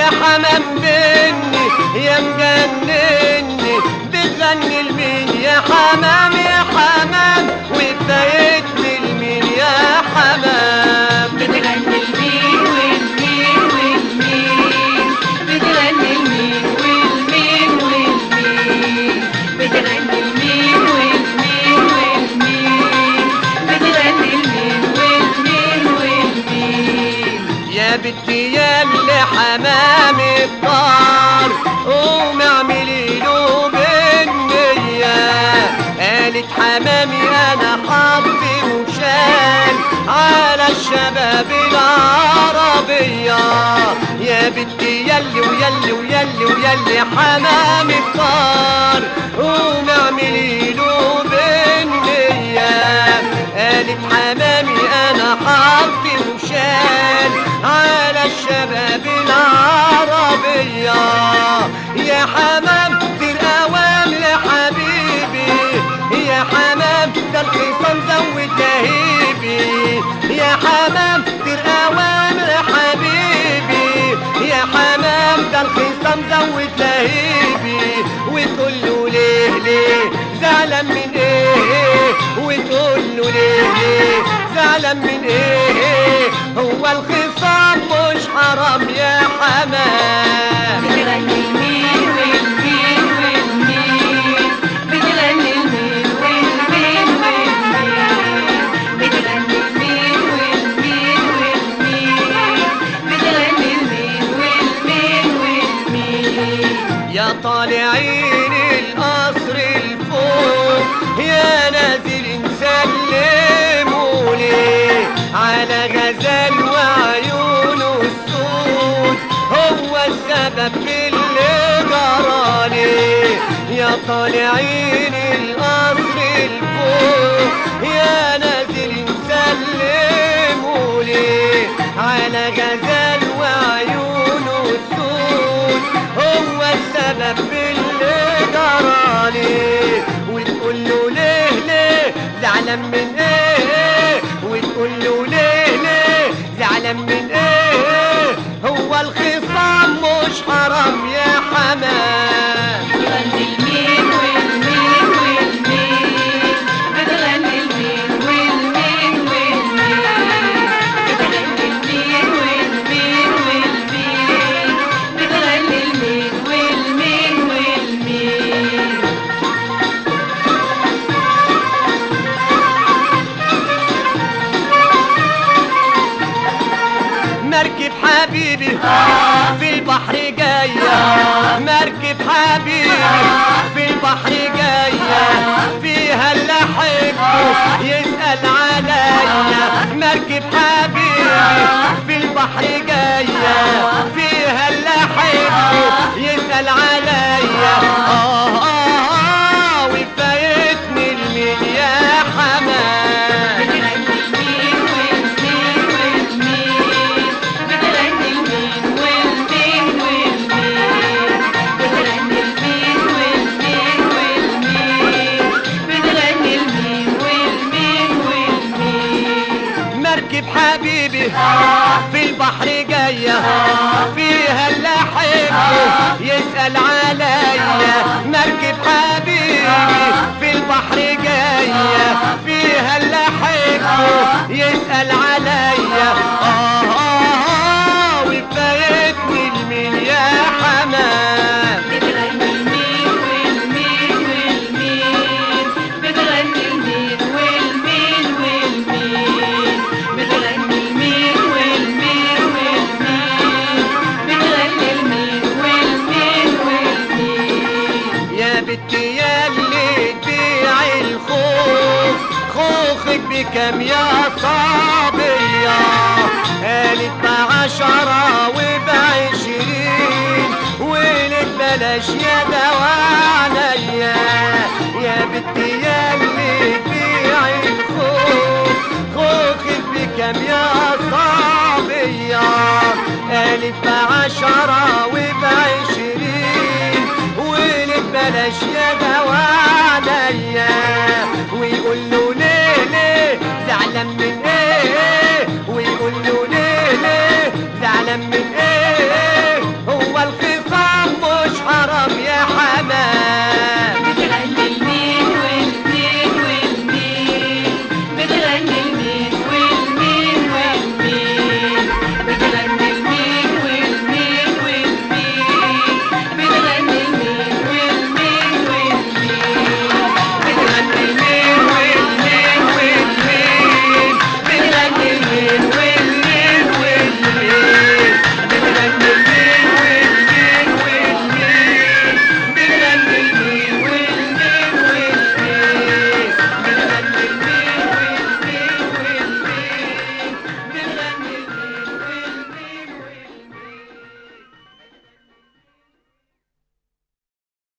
حمام بني يا مجنني بتغني لمين يا حمام يا حمام وفايتني لمين يا حمام بتغني المين والمين والمين بتغني المين والمين والمين بتغني المين والمين والمين بتغني المين والمين والمين يا بنتي يا اللي حمام الدار قومي اعملي له بالنية قالت حمامي انا حظي وشال على الشباب العربية يا بنتي يلي ويلي ويلي ويلي حمام الدار قومي اعملي له بالنية قالت حمامي انا حظي وشال على الشباب العربية يا حمام ترقوام لحبيبي يا حمام ده الخصام زود لهيبي يا حمام ترقوام لحبيبي يا حمام ده الخصام زود لهيبي وتقول له ليه ليه زعلان من ايه وتقول له ليه ليه زعلان من ايه هو الخصام مش حرام يا حمام بتغني المين والمين والمين بتغني المين والمين والمين بتغني المين والمين والمين بتغني المين والمين والمين يا طالعين القصر الفوق يا نازل نسلموا ليه على غزال وعيونه السود هو السبب في اللي جرالي يا طالعين القصر الفوق يا نازل نسلموا ليه على غزال وعيونه السود هو السبب في اللي جرالي وتقول له ليه ليه زعلان من ايه وتقول له ليه ليه زعلان من ايه هو الخصام مش حرام يا حمام بتغني المين والمين والمين بتغني المين والمين والمين بتغني المين والمين والمين بتغني المين والمين والمين مركب حبيبي في البحر جاية مركب حبيبي في البحر جاية فيها اللي أحبه يسأل عليا مركب حبيبي في البحر جاية فيها اللي أحبه يسأل عليا آه آه آه وفايتني المين يا حمام بتغني المين والمين والمين بتغني المين والمين والمين بتغني المين والمين والمين بتغني المين والمين والمين مركب حبيبي في البحر جاية فيها اللي أحبه يسأل عليا مركب حبيبي في البحر جاية فيها اللي أحبه يسأل عليا آه آه آه وفايتني المين يا حمام بتغني المين والمين والمين بتغني المين والمين والمين بتغني المين والمين والمين بتغني المين والمين والمين يا بنتي يا اللي تبيع الخوخ خوخك بكم يا صبية قالت بعشرة وبعشرين ولك بلاش يا دوانيا يا بنتي يا اللي تبيع الخوخ خوخك بكم يا صبية قالت بعشرة